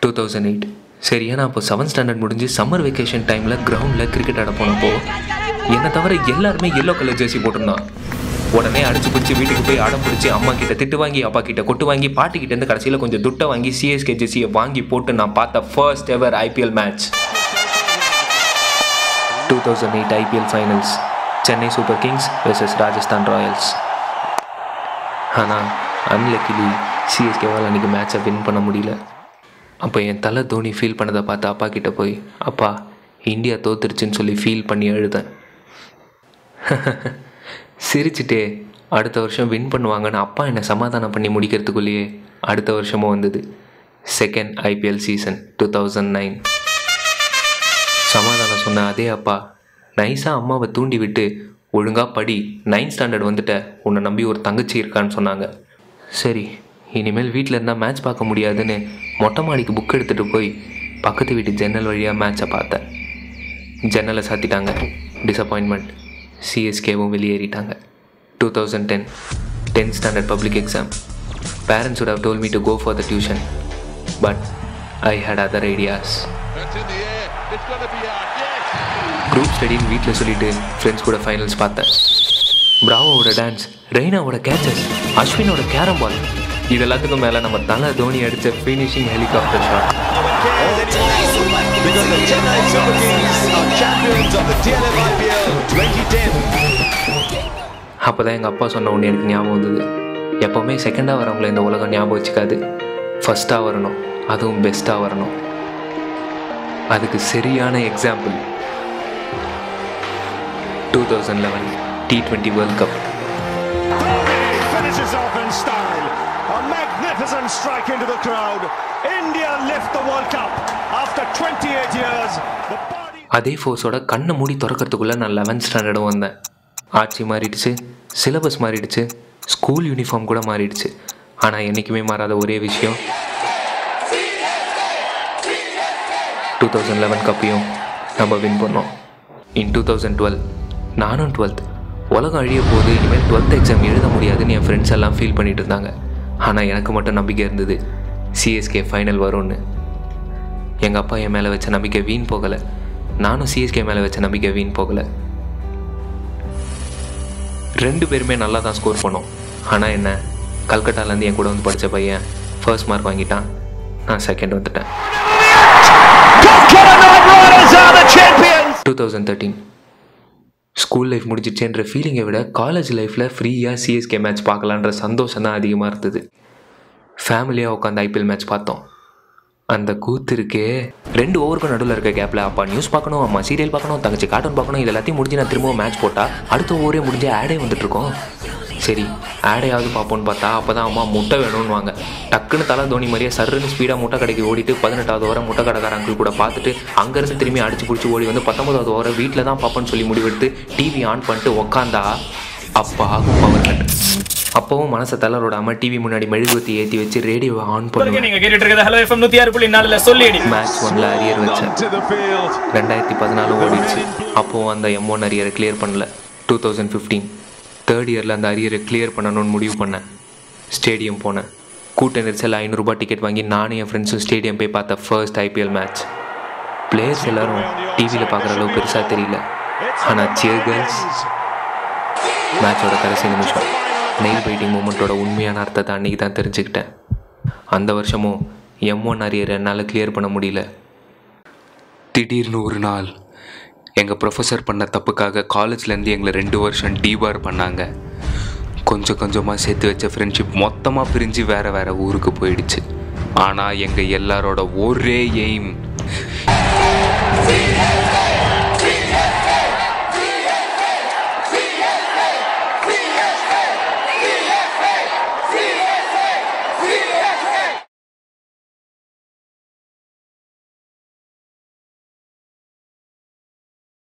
Two thousand eight சரி ஏன்னா அப்போ செவன்த் ஸ்டாண்டர்ட் முடிஞ்சு சம்மர் வெக்கேஷன் டைமில் கிரவுண்டில் கிரிக்கெட் ஆட போனப்போ என்னை தவிர எல்லாருமே எல்லோ கலர் ஜெர்சி போட்டிருந்தான் உடனே அடிச்சு பிடிச்சி வீட்டுக்கு போய் அடம் பிடிச்சி அம்மா கிட்ட திட்டு வாங்கி அப்பா கிட்ட கொட்டு வாங்கி பாட்டி கிட்ட இருந்து கடைசியில் கொஞ்சம் துட்டை வாங்கி சிஎஸ்கே ஜெர்சியை வாங்கி போட்டு நான் பார்த்த first ever IPL match two thousand eight IPL finals Chennai Super Kings versus Rajasthan Royals ஆனால் அன்லக்கிலி சிஎஸ்கேவால் அன்றைக்கி மேட்சை வின் பண்ண முடியல அப்போ என் தலை தோனி ஃபீல் பண்ணதை பார்த்து அப்பா கிட்ட போய் அப்பா இந்தியா தோத்துருச்சுன்னு சொல்லி ஃபீல் பண்ணி எழுதேன் சிரிச்சிட்டே அடுத்த வருஷம் வின் பண்ணுவாங்கன்னு அப்பா என்னை சமாதானம் பண்ணி முடிக்கிறதுக்குள்ளேயே அடுத்த வருஷமும் வந்தது second IPL season two thousand nine சமாதானம் சொன்ன அதே அப்பா நைஸாக அம்மாவை தூண்டி விட்டு ஒழுங்காக படி நைன்த் ஸ்டாண்டர்ட் வந்துட்ட உன்னை நம்பி ஒரு தங்கச்சி இருக்கான்னு சொன்னாங்க சரி இனிமேல் வீட்டில் இருந்தால் மேட்ச் பார்க்க முடியாதுன்னு மொட்டை மாடிக்கு புக் எடுத்துகிட்டு போய் பக்கத்து வீட்டு ஜன்னல் வழியாக மேட்சை பார்த்தேன் ஜன்னலை சாத்திட்டாங்க டிசப்பாயின்மெண்ட் சிஎஸ்கேவும் வெளியேறிட்டாங்க two thousand ten tenth standard public exam parents would have told me to go for the tuition but I had other ideas That's in the air. It's going to be out. Yes. Group ஸ்டடின்னு வீட்டில் சொல்லிட்டு friends கூட finals பார்த்தேன் பிராவோட dance ரெய்னாவோட catches அஸ்வினோட carrom ball இது எல்லாத்துக்கும் மேலே நம்ம தலை தோனி அடித்த finishing helicopter shot Because the Chennai Super Kings are champions of the TLF IPL 2010. அப்போ தான் எங்கள் அப்பா சொன்ன ஒன்று எனக்கு ஞாபகம் வந்தது எப்போவுமே செகண்டாக வரவங்கள இந்த உலகம் ஞாபகம் வச்சுக்காது ஃபஸ்ட்டாக வரணும் அதுவும் பெஸ்ட்டாக வரணும் அதுக்கு சரியான example two thousand eleven T twenty world cup Dhoni finishes off in style. A magnificent strike into the crowd. India lift the World Cup after 28 years. The party. அதே ஃபோர்ஸோட கண்ணை மூடி திறக்கிறதுக்குள்ளே நான் லெவன்த் ஸ்டாண்டர்டும் வந்தேன் ஆட்சி மாறிடுச்சு சிலபஸ் மாறிடுச்சு ஸ்கூல் யூனிஃபார்ம் கூட மாறிடுச்சு ஆனால் என்றைக்குமே மாறாத ஒரே விஷயம் டூ தௌசண்ட் லெவன் கப்பையும் நம்ம வின் பண்ணோம் இன் டூ தௌசண்ட் டுவெல் நானும் டுவெல்த் உலகம் அழிய போது இனிமேல் டுவெல்த் எக்ஸாம் எழுத முடியாதுன்னு என் ஃப்ரெண்ட்ஸ் எல்லாம் ஃபீல் பண்ணிட்டு இருந்தாங்க ஆனால் எனக்கு மட்டும் நம்பிக்கை இருந்தது சிஎஸ்கே ஃபைனல் வரும்னு எங்கள் அப்பா என் மேலே வச்ச நம்பிக்கை வீண் போகலை நானும் சிஎஸ்கே மேலே வச்ச நம்பிக்கை வீண் போகலை ரெண்டு பேருமே நல்லா தான் ஸ்கோர் பண்ணோம் ஆனால் என்ன கல்கட்டாலேருந்து என் கூட வந்து படித்த பையன் ஃபர்ஸ்ட் மார்க் வாங்கிட்டான் நான் செகண்ட் வந்துட்டேன் two thousand thirteen school life முடிஞ்சிடுச்சேன்ற ஃபீலிங்கை விட காலேஜ் லைஃப்பில் ஃப்ரீயாக சிஎஸ்கே மேட்ச் பார்க்கலான்ற சந்தோஷம் தான் அதிகமாக இருந்தது ஃபேமிலியாக உட்காந்து ஐபிஎல் மேட்ச் பார்த்தோம் அந்த கூத்து இருக்கே ரெண்டு ஓவருக்கு நடுவில் இருக்க கேப்பில் அப்பா நியூஸ் பார்க்கணும் அம்மா சீரியல் பார்க்கணும் தங்கச்சி கார்ட்டூன் பார்க்கணும் இது எல்லாத்தையும் முடிஞ்சு நான் திரும்பவும் மேட்ச் போட்டால் அடுத்த ஓவரே முடிஞ்சு ஆடே வந்துட்டு இருக்கோம் சரி ஆடையாவது பார்ப்போம்னு பார்த்தா அப்போ தான் அம்மா முட்டை வேணும்னுவாங்க டக்குன்னு தலை தோனி மாதிரியே சர்ருன்னு ஸ்பீடாக முட்டை கடைக்கு ஓடிட்டு பதினெட்டாவது ஓவரை முட்டை கடைக்கார அங்கிள் கூட பார்த்துட்டு அங்கேருந்து திரும்பி அடிச்சு பிடிச்சி ஓடி வந்து பத்தொன்பதாவது ஓவரை வீட்டில் தான் பார்ப்போன்னு சொல்லி முடிவெடுத்து டிவி ஆன் பண்ணிட்டு உக்காந்தா அப்போ ஆகும் பவர் கட் அப்போவும் மனசை தளரோடாமல் டிவி முன்னாடி மெழுகுவத்தி ஏற்றி வச்சு ரேடியோவை ஆன் பண்ணுவேன் நீங்க கேட்டுட்டு இருக்கிறது ஹலோ எஃப்எம் நூத்தி ஆறு புள்ளி நாலுல சொல்லிடி மேட்ச் ஒன்ல அரியர் வச்சேன் To the field. ரெண்டாயிரத்தி பதினாலு ஓடிடுச்சு அப்போவும் அந்த எம் ஒன் அரியரை கிளியர் பண்ணல டூ தௌசண்ட் ஃபிஃப்டீன் தேர்ட் இயரில் அந்த அரியரை கிளியர் பண்ணணும்னு முடிவு பண்ணேன் ஸ்டேடியம் போனேன் கூட்ட நெரிசல் ஐநூறுரூபா டிக்கெட் வாங்கி நானும் என் ஃப்ரெண்ட்ஸும் ஸ்டேடியம் போய் பார்த்த ஃபர்ஸ்ட் ஐபிஎல் மேட்ச் பிளேயர்ஸ் எல்லாரும் டிவியில் பார்க்குற அளவு பெருசாக தெரியல ஆனால் சியர் கேர்ள்ஸ் மேட்சோட கடைசி நிமிஷம் நெயில் பைட்டிங் மூமெண்ட்டோட உண்மையான அர்த்தத்தை அன்றைக்கி தான் தெரிஞ்சுக்கிட்டேன் அந்த வருஷமும் எம் ஒன் அரியர் என்னால் கிளியர் பண்ண முடியல திடீர்னு ஒரு நாள் எங்கள் ப்ரொஃபஸர் பண்ண தப்புக்காக காலேஜ்லேருந்து எங்களை ரெண்டு வருஷம் டீபார் பண்ணாங்க கொஞ்சம் கொஞ்சமாக சேர்த்து வச்ச ஃப்ரெண்ட்ஷிப் மொத்தமாக பிரிஞ்சு வேறு வேறு ஊருக்கு போயிடுச்சு ஆனால் எங்கள் எல்லாரோட ஒரே எய்ம்